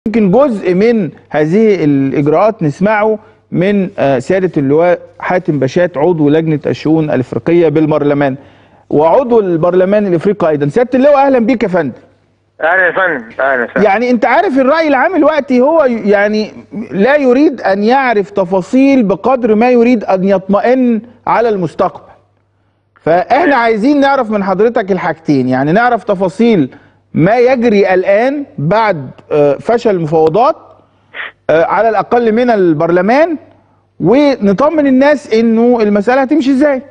يمكن جزء من هذه الإجراءات نسمعه من آه، سيادة اللواء حاتم بشات عضو لجنة الشؤون الإفريقية بالبرلمان وعضو البرلمان الإفريقي أيضا سيادة اللواء أهلا بيك يا فندم اهلا يا فندم اهلا وسهلا يعني أنت عارف الرأي العام دلوقتي هو يعني لا يريد أن يعرف تفاصيل بقدر ما يريد أن يطمئن على المستقبل فاحنا عايزين نعرف من حضرتك الحاجتين يعني نعرف تفاصيل ما يجري الآن بعد آه، فشل المفاوضات آه، على الأقل من البرلمان ونطمن الناس إنه المسألة هتمشي إزاي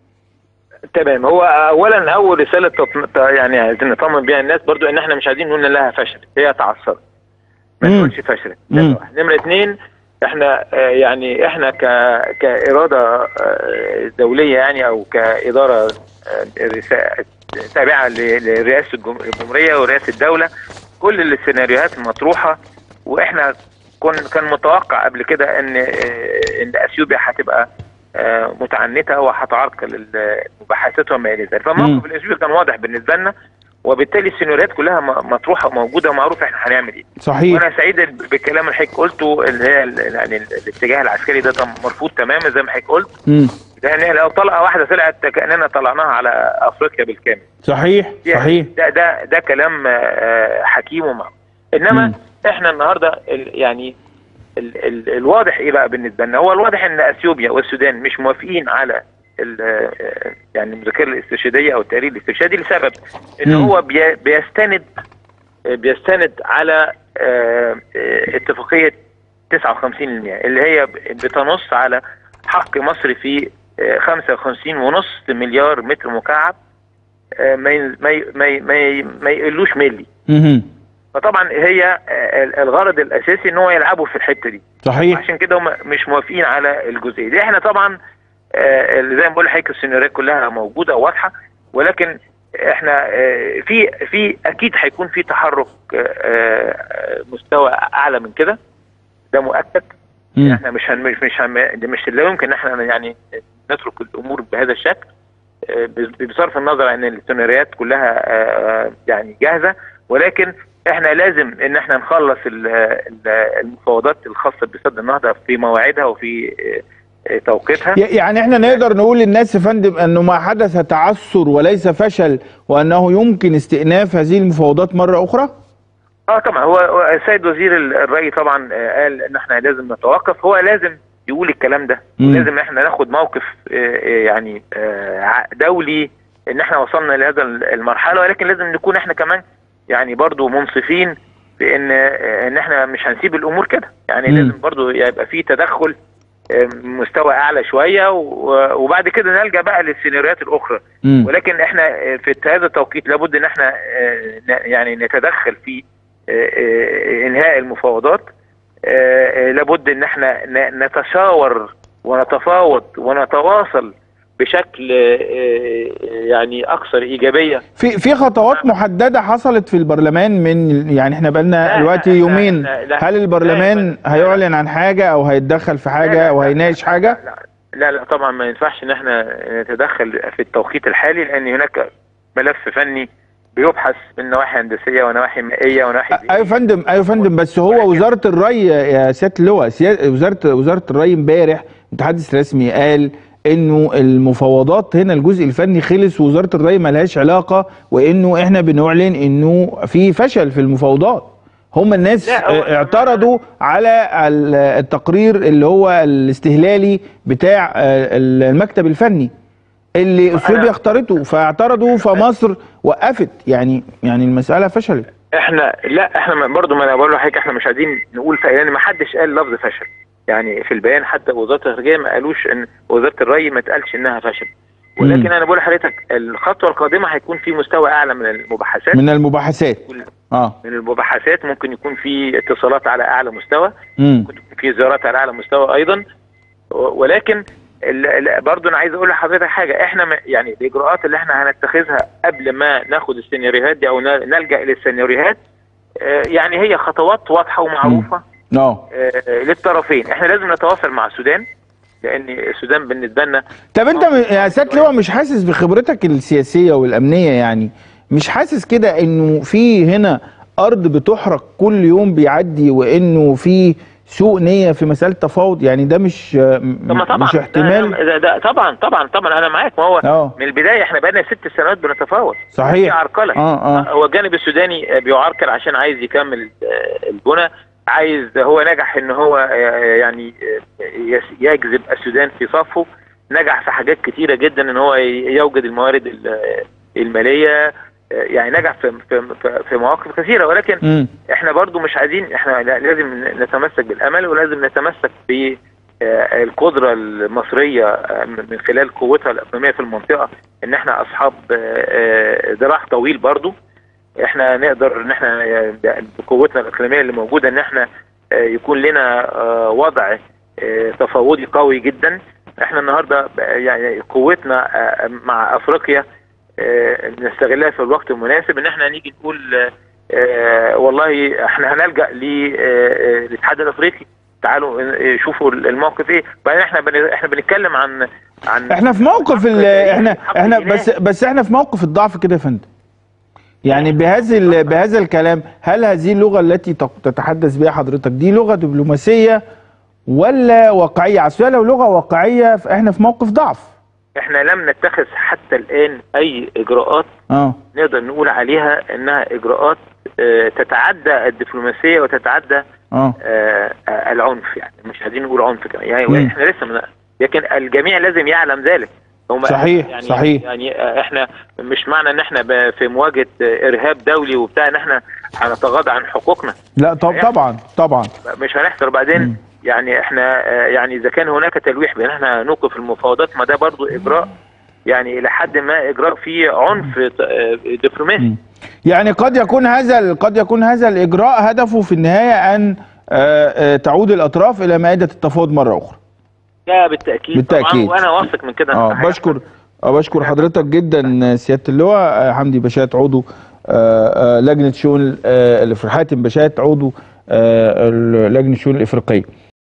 تمام هو اولا اول رساله تطم... ت- يعني عايزين نطمن بيها الناس برضو ان احنا مش عايزين نقول إن لها فشل هي تعثرت ما مم. نقولش فشلت مم. نمرة واحد. نمره اثنين احنا آه، يعني احنا ك كاراده آه، دوليه يعني او كاداره آه، رسا- تابعه ل- لرئاسه الجم- الجمهوريه ورئاسه الدوله كل السيناريوهات المطروحه واحنا كن كان متوقع قبل كده ان آه، ان اثيوبيا هتبقى آه، متعنته وهتعرقل ال- المباحثات وما الى ذلك فالموقف الاثيوبي كان واضح بالنسبه لنا وبالتالي السيناريوهات كلها م- مطروحه وموجوده ومعروف احنا هنعمل ايه صحيح وانا سعيد بالكلام اللي حضرتك قلته اللي هي ال- يعني ال- الاتجاه العسكري ده طم- مرفوض تماما زي ما حضرتك قلت مم. لان لو طلقه واحده طلعت كاننا طلعناها على افريقيا بالكامل صحيح يعني صحيح ده ده ده كلام آه، حكيم ومعقول انما مم. احنا النهارده ال يعني ال ال الواضح ايه بقى بالنسبه لنا هو الواضح ان اثيوبيا والسودان مش موافقين على ال- آه، يعني المذكره الاسترشاديه او التقرير الاسترشادي لسبب ان مم. هو بي- بيستند بيستند على آه، آه، اتفاقيه 59 اللي هي بتنص على حق مصر في آه، 55 ونص مليار متر مكعب آه، ما ين- ما ي- ما ي- ما ي- ما يقلوش ملي مهم. فطبعا هي آه، الغرض الاساسي ان هو يلعبوا في الحته دي صحيح عشان كده هم مش موافقين على الجزئيه دي احنا طبعا آه، اللي زي ما بقول لحضرتك السيناريوهات كلها موجوده وواضحه ولكن احنا آه، في في اكيد هيكون في تحرك آه، آه، مستوى اعلى من كده ده مؤكد مم. احنا مش هن مش مش هن مش لا يمكن ان احنا يعني نترك الامور بهذا الشكل آه، بصرف النظر عن السيناريوهات كلها آه، يعني جاهزه ولكن احنا لازم ان احنا نخلص ال- ال- المفاوضات الخاصه بسد النهضه في مواعيدها وفي آه، آه، توقيتها ي- يعني احنا نقدر نقول للناس يا فندم انه ما حدث تعثر وليس فشل وانه يمكن استئناف هذه المفاوضات مره اخرى اه طبعا هو هو السيد وزير ال- الري طبعا آه، قال ان احنا لازم نتوقف هو لازم يقول الكلام ده مم. لازم احنا ناخد موقف آه، آه، يعني آه، ع- دولي ان احنا وصلنا لهذا ال- المرحله ولكن لازم نكون احنا كمان يعني برضو منصفين في ان آه، ان احنا مش هنسيب الامور كده يعني مم. لازم برضو يبقى في تدخل آه، مستوى اعلى شويه و- وبعد كده نلجا بقى للسيناريوهات الاخرى مم. ولكن احنا آه، في هذا التوقيت لابد ان احنا آه، ن- يعني نتدخل في آه، آه، انهاء المفاوضات آه، آه، لابد ان احنا ن- نتشاور ونتفاوض ونتواصل بشكل آه، آه، يعني اكثر ايجابيه في في خطوات محدده حصلت في البرلمان من يعني احنا بقالنا لا، دلوقتي لا، لا، يومين لا، لا. هل لا، البرلمان لا، لا. هيعلن عن حاجه او هيتدخل في لا، حاجه لا، او لا، هيناقش لا، حاجه لا لا لا طبعا ما ينفعش ان احنا نتدخل في التوقيت الحالي لان هناك ملف فني بيبحث من نواحي هندسيه ونواحي مائيه ونواحي ايوه يا فندم ايوه يا فندم بس هو ولكن- وزاره الري يا سياده اللواء سيا- وزاره وزاره الري امبارح متحدث رسمي قال انه المفاوضات هنا الجزء الفني خلص ووزاره الري ملهاش علاقه وانه احنا بنعلن انه في فشل في المفاوضات هم الناس لا، هو- اه، اعترضوا على ال- التقرير اللي هو الاستهلالي بتاع اه، المكتب الفني اللي اثيوبيا اختارته فاعترضوا فمصر وقفت يعني يعني المساله فشلت احنا لا احنا ما- برضو ما انا بقول لحضرتك احنا مش عايزين نقول ف... يعني ما حدش قال لفظ فشل يعني في البيان حتى وزاره الخارجيه ما قالوش ان وزاره الري ما تقالش انها فشل ولكن مم. انا بقول لحضرتك الخطوه القادمه هيكون في مستوى اعلى من المباحثات من المباحثات اه من المباحثات ممكن يكون في اتصالات على اعلى مستوى امم ممكن يكون في زيارات على اعلى مستوى ايضا و- ولكن ال- ال- برضو انا عايز اقول لحضرتك حاجه احنا م- يعني الاجراءات اللي احنا هنتخذها قبل ما ناخد السيناريوهات دي او ن- نلجا الى السيناريوهات آه، يعني هي خطوات واضحه ومعروفه اه آه، للطرفين احنا لازم نتواصل مع السودان لان السودان بالنسبه لنا طب انت م- يا سياده لواء مش حاسس بخبرتك السياسيه والامنيه يعني مش حاسس كده انه في هنا ارض بتحرق كل يوم بيعدي وانه في سوء نيه في مساله تفاوض يعني ده مش طب ما طبعا مش احتمال ده, ده, ده طبعا طبعا طبعا انا معاك ما هو اه. من البدايه احنا بقالنا ست سنوات بنتفاوض صحيح. في عرقله اه، اه. هو الجانب السوداني بيعرقل عشان عايز يكمل آه، البنى عايز هو نجح ان هو آه، يعني آه، يس- يجذب السودان في صفه نجح في حاجات كتيره جدا ان هو ي- يوجد الموارد ال- الماليه آه، يعني نجح في في في- في مواقف كثيره ولكن امم احنا برضو مش عايزين احنا لا- لازم نتمسك بالامل ولازم نتمسك ب آه، القدره المصريه آه، من خلال قوتها الاقليميه في المنطقه ان احنا اصحاب آه، آه، ذراع طويل برضو احنا نقدر ان احنا آه، بقوتنا الاقليميه اللي موجوده ان احنا آه، يكون لنا آه، وضع آه، تفاوضي قوي جدا احنا النهارده آه، يعني قوتنا آه، مع افريقيا آه، نستغلها في الوقت المناسب ان احنا نيجي نقول آه، آه، والله احنا هنلجا ل- آه، آه، للاتحاد الافريقي تعالوا آه، شوفوا الموقف ايه بعدين احنا بن- احنا بنتكلم عن عن احنا في موقف ال- حق- احنا حق احنا الجناح. بس بس احنا في موقف الضعف كده يا فندم يعني بهذا ال- بهذا الكلام هل هذه اللغه التي تق- تتحدث بها حضرتك دي لغه دبلوماسيه ولا واقعيه اصل هي لو لغه واقعيه فاحنا في موقف ضعف احنا لم نتخذ حتى الان اي اجراءات اه نقدر نقول عليها انها اجراءات آه، تتعدى الدبلوماسيه وتتعدى اه آه، آه، العنف يعني مش عايزين نقول عنف كمان يعني مم. احنا لسه من لكن الجميع لازم يعلم ذلك هم صحيح، يعني صحيح. يعني آه، احنا مش معنى ان احنا ب- في مواجهه آه، ارهاب دولي وبتاع ان احنا هنتغاضى عن حقوقنا لا طب طبعا طبعا مش هنحصل بعدين مم. يعني احنا آه، يعني اذا كان هناك تلويح بان احنا نوقف المفاوضات ما ده برضو اجراء يعني الى حد ما اجراء فيه عنف آه، دبلوماسي مم. يعني قد يكون هذا ال- قد يكون هذا الاجراء هدفه في النهايه ان آه، آه، تعود الاطراف الى مائده التفاوض مره اخرى لا بالتاكيد, بالتأكيد. طبعا وانا واثق من كده اه إنه هيحصل. بشكر آه بشكر حضرتك جدا سياده اللواء آه، حمدي بشات عضو آه، آه، لجنه شؤون آه، الافريقيه حاتم بشات عضو آه، لجنه الشؤون الافريقيه